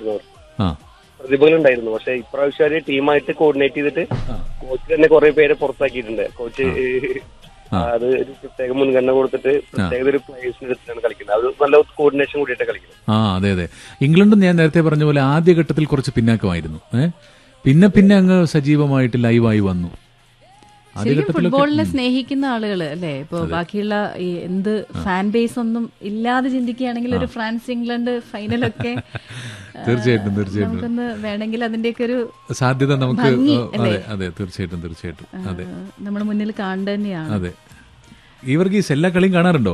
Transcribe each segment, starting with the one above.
ഉണ്ടായിരുന്നു അവർക്ക് ആ പ്രതിഭകൾ ഉണ്ടായിരുന്നു പക്ഷെ ഇപ്രാവശ്യം അവര് ടീമായിട്ട് കോർഡിനേറ്റ് ചെയ്തിട്ട് കോച്ച് തന്നെ കുറെ പേരെ പുറത്താക്കിയിട്ടുണ്ട് കോച്ച് അത് ഒരു പ്രത്യേക മുൻഗണന കൊടുത്തിട്ട് പ്രത്യേക ഒരു പ്ലേയേഴ്സിന് എടുത്തിട്ടാണ് കളിക്കുന്നത് അത് നല്ല കോർഡിനേഷൻ കൂടിയിട്ട് കളിക്കുന്നത് ആ അതെ അതെ ഇംഗ്ലണ്ടും ഞാൻ നേരത്തെ പറഞ്ഞ പോലെ ആദ്യഘട്ടത്തിൽ കുറച്ച് പിന്നാക്കമായിരുന്നു ഏ പിന്നെ പിന്നെ അങ്ങ് സജീവമായിട്ട് ലൈവായി വന്നു ശരിക്കും ആദ്യഘട്ടത്തിലൊക്കെ ഫുട്ബോളിനെ സ്നേഹിക്കുന്ന ആളുകൾ അല്ലേ ഇപ്പൊ ബാക്കിയുള്ള ഈ എന്ത് ഫാൻ ബേസ് ഒന്നും ഇല്ലാതെ ചിന്തിക്കുകയാണെങ്കിൽ ഒരു ഫ്രാൻസ് ഇംഗ്ലണ്ട് ഫൈനലൊക്കെ ആ, തീർച്ചയായിട്ടും തീർച്ചയായിട്ടും നമുക്കൊന്ന് വേണമെങ്കിൽ അതിന്റെയൊക്കെ ഒരു സാധ്യത നമുക്ക് ഭംഗി, ആ, അതെ അതെ തീർച്ചയായിട്ടും തീർച്ചയായിട്ടും അതെ നമ്മുടെ മുന്നിൽ കാണേണ്ട തന്നെയാണ് അതെ ഇവർക്ക് ഈ എല്ലാ കളിയും കാണാറുണ്ടോ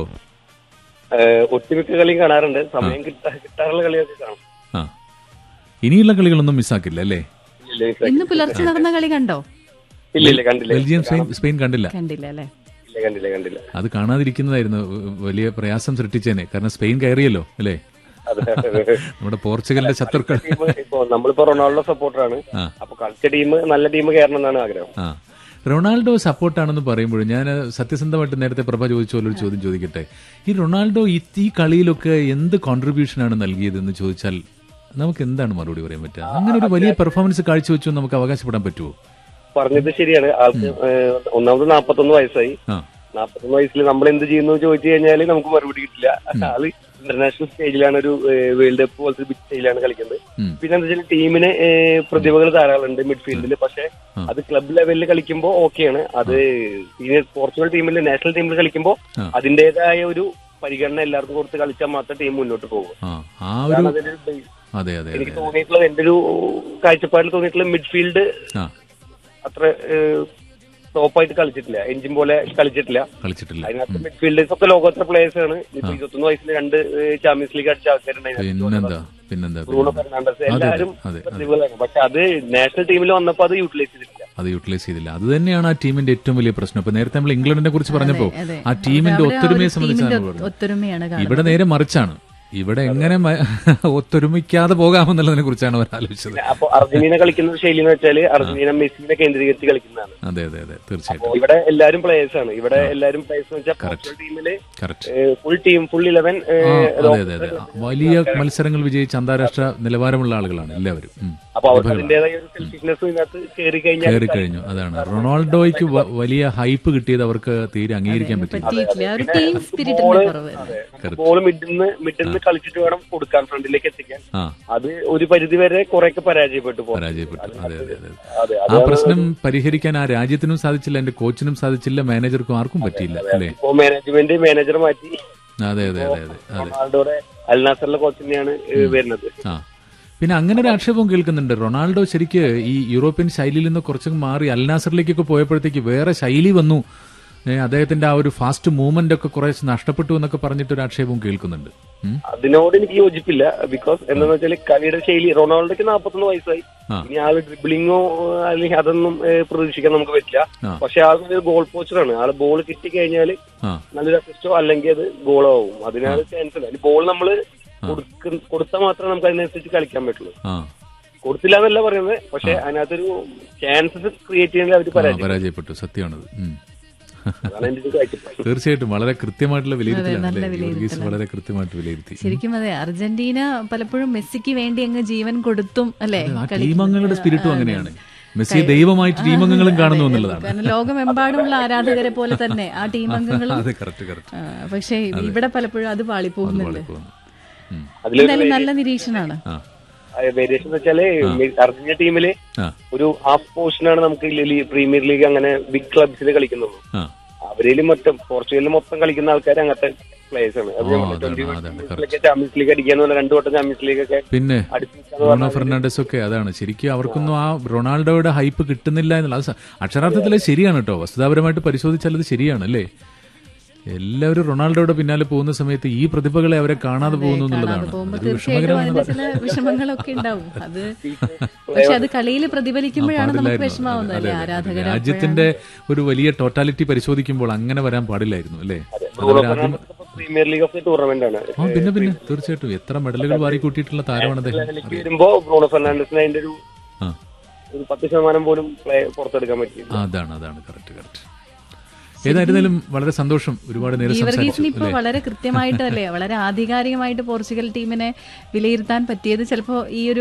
ഏഹ് ഒട്ടുമിക്ക കളിയും കാണാറുണ്ട് സമയം കിട്ടാ കിട്ടാറുള്ള കളിയൊക്കെ കാണും ആ ഇനിയുള്ള കളികളൊന്നും മിസ്സാക്കില്ല അല്ലേ ഇല്ല ഇല്ല, ഇന്ന് പുലർച്ചെ നടന്ന കളി കണ്ടോ ഇല്ല ഇല്ല കണ്ടില്ല ബെൽജിയം സ്പെയിൻ സ്പെയിൻ കണ്ടില്ല കണ്ടില്ല അല്ലേ ഇല്ല കണ്ടില്ല കണ്ടില്ല അത് കാണാതിരിക്കുന്നതായിരുന്നു വലിയ പ്രയാസം സൃഷ്ടിച്ചേനെ കാരണം സ്പെയിൻ കയറിയല്ലോ അല്ലേ അതെ അതെ. നമ്മുടെ പോർച്ചുഗലിന്റെ ശത്രുക്കൾ ടീം ഇപ്പൊ നമ്മളിപ്പോ റൊണാൾഡോ സപ്പോർട്ടറാണ് ആ. അപ്പൊ കളിച്ച ടീം നല്ല ടീം കയറണം എന്നാണ് ആഗ്രഹം ആ റൊണാൾഡോ സപ്പോർട്ടാണെന്ന് പറയുമ്പോൾ ഞാൻ സത്യസന്ധമായിട്ട് നേരത്തെ പ്രഭ ചോദിച്ച പോലെ ഒരു ചോദ്യം ചോദിക്കട്ടെ ഈ റൊണാൾഡോ ഈ ഈ കളിയിലൊക്കെ എന്ത് കോൺട്രിബ്യൂഷനാണ് നൽകിയതെന്ന് ചോദിച്ചാൽ നമുക്ക് എന്താണ് മറുപടി പറയാൻ പറ്റുക അങ്ങനെ ഒരു വലിയ പെർഫോമൻസ് കാഴ്ചവെച്ചു എന്ന് നമുക്ക് അവകാശപ്പെടാൻ പറ്റുമോ പറഞ്ഞത് ശരിയാണ് ആൾക്ക് ഏഹ് ഒന്നാമത് നാപ്പത്തൊന്ന് വയസ്സായി ആ നാപ്പത്തൊന്ന് വയസ്സിൽ നമ്മൾ എന്ത് ചെയ്യുന്നു എന്ന് ചോദിച്ചു കഴിഞ്ഞാൽ നമുക്ക് മറുപടി കിട്ടില്ല ആള് ഇന്റർനാഷണൽ സ്റ്റേജിലാണ് ഒരു വേൾഡ് കപ്പ് പോലത്തെ ബിഗ് സ്റ്റേജിലാണ് കളിക്കുന്നത് ഉം. പിന്നെ എന്താ വെച്ചാൽ ടീമിന് ഏഹ് പ്രതിഭകൾ ധാരാളം ഉണ്ട് മിഡ്ഫീൽഡിൽ പക്ഷെ അത് ക്ലബ് ലെവലിൽ കളിക്കുമ്പോൾ ഓക്കെയാണ് അത് സീനിയർ പോർച്ചുഗൽ ടീമിൽ നാഷണൽ ടീമിൽ കളിക്കുമ്പോൾ ആ. അതിന്റേതായ ഒരു പരിഗണന എല്ലാവർക്കും കൊടുത്ത് കളിച്ചാൽ മാത്രമേ ടീം മുന്നോട്ട് പോകും ആ ആ ഒരു അതാണ് അതിന്റെ ഒരു base. അതെ അതെ അതെ എനിക്ക് തോന്നിയിട്ടുള്ളത് എന്റെ ഒരു കാഴ്ചപ്പാടിൽ തോന്നിയിട്ടുള്ള മിഡ്ഫീൽഡ് ആ അത്ര ടോപ്പായിട്ട് കളിച്ചിട്ടില്ല എഞ്ചിൻ പോലെ കളിച്ചിട്ടില്ല കളിച്ചിട്ടില്ല അതിനകത്ത് മിഡ്ഫീൽഡേഴ്സ് ഒക്കെ ലോകോത്തര പ്ലേയേഴ്സ് ആണ് ഇപ്പൊ ഇരുപത്തൊന്ന് വയസ്സിൽ രണ്ട് ചാമ്പ്യൻസ് ലീഗ് അടിച്ച ആൾക്കാരുണ്ടായിരുന്നു പിന്നെന്താ പിന്നെന്താ ബ്രൂണോ പിന്നെന്താ ഫെർണാണ്ടസ് എല്ലാവരും അതെ, അതെ. പ്രതിഭകളാണ് പക്ഷെ അത് നാഷണൽ ടീമിൽ വന്നപ്പോ അത് യൂട്ടിലൈസ് ചെയ്തിട്ടില്ല അത് യൂട്ടിലൈസ് ചെയ്തില്ല അത് തന്നെയാണ് ആ ടീമിന്റെ ഏറ്റവും വലിയ പ്രശ്നം ഇപ്പൊ നേരത്തെ നമ്മൾ ഇംഗ്ലണ്ടിനെ കുറിച്ച് പറഞ്ഞപ്പോ അതെ. ആ ടീമിന്റെ അവിടെ ആ ഒരു ഒത്തൊരുമയെ ടീമിന്റെ സംബന്ധിച്ചാണ് പറഞ്ഞത് ഒത്തൊരുമയാണ് കാണുന്നത് ഇവിടെ നേരെ മറിച്ചാണ് ഇവിടെ എങ്ങനെ മ- ഒത്തൊരുമിക്കാതെ പോകാമെന്നുള്ളതിനെ കുറിച്ചാണ് അവർ ആലോചിച്ചത് അപ്പൊ അർജന്റീന കളിക്കുന്ന ശൈലി എന്ന് വെച്ചാൽ അർജന്റീന മെസ്സിനെ കേന്ദ്രീകരിച്ച് കളിക്കുന്നതാണ് അതെ അതെ അതെ തീർച്ചയായിട്ടും അപ്പൊ ഇവിടെ എല്ലാവരും പ്ലേയേഴ്സ് ആണ് ഇവിടെ എല്ലാവരും പ്ലേയേഴ്സ് എന്ന് വെച്ചാൽ പോർച്ചുഗൽ ടീമില് correct full team full eleven ആ അതെ അതെ അതെ ആ, വലിയ മത്സരങ്ങൾ വിജയിച്ച് അന്താരാഷ്ട്ര നിലവാരമുള്ള ആളുകളാണ് എല്ലാവരും ഉം. അപ്പൊ അവർക്ക് അതിന്റേതായ ഒരു സെൽഫിഷ്നെസ് ഇതിനകത്ത് കയറി കഴിഞ്ഞാൽ കയറി കഴിഞ്ഞു അതാണ് റൊണാൾഡോയ്ക്ക് വ- വലിയ ഹൈപ്പ് കിട്ടിയത് അവർക്ക് തീരെ അംഗീകരിക്കാൻ പറ്റില്ല പറ്റിയിട്ടില്ല ആ ഒരു ടീം സ്പിരിറ്റിന്റെ കുറവ് ബോൾ മിഡിന്ന് മിഡിന്ന് കളിച്ചിട്ട് വേണം കൊടുക്കാൻ ഫ്രണ്ടിലേക്ക് എത്തിക്കാൻ ആ അത് ഒരു പരിധി വരെ കുറെയൊക്കെ പരാജയപ്പെട്ടു പോകും പരാജയപ്പെട്ടു അതെ അതെ അതെ അതെ ആ പ്രശ്നം പരിഹരിക്കാൻ ആ രാജ്യത്തിനും സാധിച്ചില്ല എന്റെ കോച്ചിനും സാധിച്ചില്ല മാനേജർക്കും ആർക്കും പറ്റിയില്ല അല്ലേ ഇപ്പോ മാനേജ്മെന്റ് മാനേജർ മാറ്റി അതെ അതെ അതെ അതെ അതെ റൊണാൾഡോയുടെ അൽനാസറിലെ കോച്ച് തന്നെയാണ് ഏഹ്, വരുന്നത് ആ പിന്നെ അങ്ങനെ ഒരു ആക്ഷേപം കേൾക്കുന്നുണ്ട് റൊണാൾഡോ ശരിക്ക് ഈ യൂറോപ്യൻ ശൈലിയിൽ നിന്ന് കുറച്ചും മാറി അൽനാസറിലേക്കൊക്കെ പോയപ്പോഴത്തേക്ക് വേറെ ശൈലി വന്നു ഏ, അദ്ദേഹത്തിന്റെ ആ ഒരു ഫാസ്റ്റ് മൂവ്മെന്റ് ഒക്കെ കുറെ നഷ്ടപ്പെട്ടു എന്നൊക്കെ പറഞ്ഞിട്ട് ഒരു ആക്ഷേപം കേൾക്കുന്നുണ്ട് ഉം. അതിനോട് എനിക്ക് യോജിപ്പില്ല ബിക്കോസ് എന്താന്ന് വെച്ചാൽ കളിയുടെ ശൈലി റൊണാൾഡോക്ക് നാപ്പത്തൊന്ന് വയസ്സായി ആ. ഇനി ആള് ഡ്രിബിളിങ്ങോ അല്ലെങ്കിൽ അതൊന്നും ഏഹ്, പ്രതീക്ഷിക്കാൻ നമുക്ക് പറ്റില്ല ആ. പക്ഷെ ആൾ ഒരു ഗോൾ പോസ്റ്ററാണ് ആള് ബോൾ കിട്ടി കഴിഞ്ഞാൽ ആ നല്ലൊരു അസിസ്റ്റോ അല്ലെങ്കിൽ അത് ഗോളോ ആവും അതിനാണ് ചാൻസ് ഇല്ല ബോൾ നമ്മൾ കൊടുത്താൽ മാത്രമേ നമുക്ക് അതിനനുസരിച്ച് കളിക്കാൻ പറ്റുള്ളൂ ആ കൊടുത്തില്ല എന്നല്ല പറയുന്നത് പക്ഷെ അതിനകത്തൊരു ചാൻസസ് ക്രിയേറ്റ് ചെയ്യാൻ അവർ ആ, പരാജയം പരാജയപ്പെട്ടു സത്യമാണത് ഉം. അതാണ് എന്റെ ഒരു കാഴ്ചപ്പാട് തീർച്ചയായിട്ടും വളരെ കൃത്യമായിട്ടുള്ള വിലയിരുത്തലാണ് നല്ല അല്ലേ ഗീവർഗീസ് വളരെ കൃത്യമായിട്ട് വിലയിരുത്തി ശരിക്കും അതെ അർജന്റീന പലപ്പോഴും മെസ്സിക്ക് വേണ്ടി അങ്ങ് ജീവൻ കൊടുത്തും അല്ലെ ആ ടീമംഗങ്ങളുടെ സ്പിരിറ്റും അങ്ങനെയാണ് മെസ്സിയെ ദൈവമായിട്ട് ടീമംഗങ്ങളും കാണുന്നു എന്നുള്ളതാണ് കാരണം ലോകമെമ്പാടുമുള്ള ആരാധകരെ പോലെ തന്നെ ആ ടീം അംഗങ്ങളും അതെ കറക്റ്റ് കറക്റ്റ് ആ, പക്ഷേ ഇവിടെ പലപ്പോഴും അത് പാളിപ്പോകുന്നുണ്ട് പോകുന്നു ഉം. അതിലൊരു എന്തായാലും നല്ല നിരീക്ഷണമാണ് ആ വേരിയേഷൻ എന്ന് വെച്ചാല് അർജന്റീന ടീമില് ആ ഒരു ഹാഫ് പോർഷനാണ് നമുക്ക് ഈ ലീ- പ്രീമിയർ ലീഗ് അങ്ങനെ ബിഗ് ക്ലബ്സിൽ കളിക്കുന്നുള്ളൂ ആ അവരിൽ മൊത്തം പോർച്ചുഗലിൽ മൊത്തം കളിക്കുന്ന ആൾക്കാർ അങ്ങനത്തെ പ്ലേയേഴ്സ് ആണ് അത് ഓ, അതാണ്, അതാണ്, ചാമ്പ്യൻസ് ലീഗ് അടിക്കാന്ന് പറഞ്ഞാൽ രണ്ടു വട്ടം ചാമ്പ്യൻസ് ലീഗ് ഒക്കെ പിന്നെ അടിച്ചു ബ്രൂണോ ഫെർണാണ്ടസ് ഒക്കെ അതാണ് ശരിക്കും അവർക്കൊന്നും ആ റൊണാൾഡോയുടെ ഹൈപ്പ് കിട്ടുന്നില്ല എന്നുള്ള അത് സ- അക്ഷരാർത്ഥത്തിൽ അത് ശരിയാണ് കേട്ടോ വസ്തുതാപരമായിട്ട് പരിശോധിച്ചാൽ അത് ശരിയാണ് അല്ലേ എല്ലാവരും റൊണാൾഡോയുടെ പിന്നാലെ പോകുന്ന സമയത്ത് ഈ പ്രതിഭകളെ അവരെ കാണാതെ പോകുന്നു എന്നുള്ളതാണ് പോകുമ്പോൾ അത് തീർച്ചയായിട്ടും വിഷമകരമാണ് അതിന്റെ ചില വിഷമങ്ങളൊക്കെ ഉണ്ടാവും അത് പക്ഷെ അത് കളിയിൽ പ്രതിഫലിക്കുമ്പോഴാണ് നമുക്ക് പാടില്ലായിരുന്നു. വിഷമാവുന്നത് അതെ, അല്ലേ അതെ, അതെ. ആരാധകർ രാജ്യത്തിന്റെ ഒരു വലിയ ടോട്ടാലിറ്റി പരിശോധിക്കുമ്പോൾ അങ്ങനെ വരാൻ പാടില്ലായിരുന്നു അല്ലേ ബ്രൂണോ ഫെർണാണ്ടസ് ഇപ്പൊ പ്രീമിയർ ലീഗ് ഓഫ് ടൂർണമെന്റ് ആണ് ആ പിന്നെ പിന്നെ തീർച്ചയായിട്ടും എത്ര മെഡലുകൾ വാരി കൂട്ടിയിട്ടുള്ള താരമാണ് അദ്ദേഹം ലെവലിലേക്ക് വരുമ്പോ ബ്രൂണോ ഫെർണാണ്ടസിന് അതിന്റെ ഒരു ആ ഒരു പത്ത് ശതമാനം പോലും പ്ലേ പുറത്തെടുക്കാൻ പറ്റി അതാണ് അതാണ് കറക്റ്റ് കറക്റ്റ് ഏതായിരുന്നാലും വളരെ സന്തോഷം ഒരുപാട് നേരം സംസാരിച്ചു ഗീവർഗീസിന് ഇപ്പൊ വളരെ കൃത്യമായിട്ട് അല്ലേ വളരെ ആധികാരികമായിട്ട് പോർച്ചുഗൽ ടീമിനെ വിലയിരുത്താൻ പറ്റിയത് ചിലപ്പോ ഈ ഒരു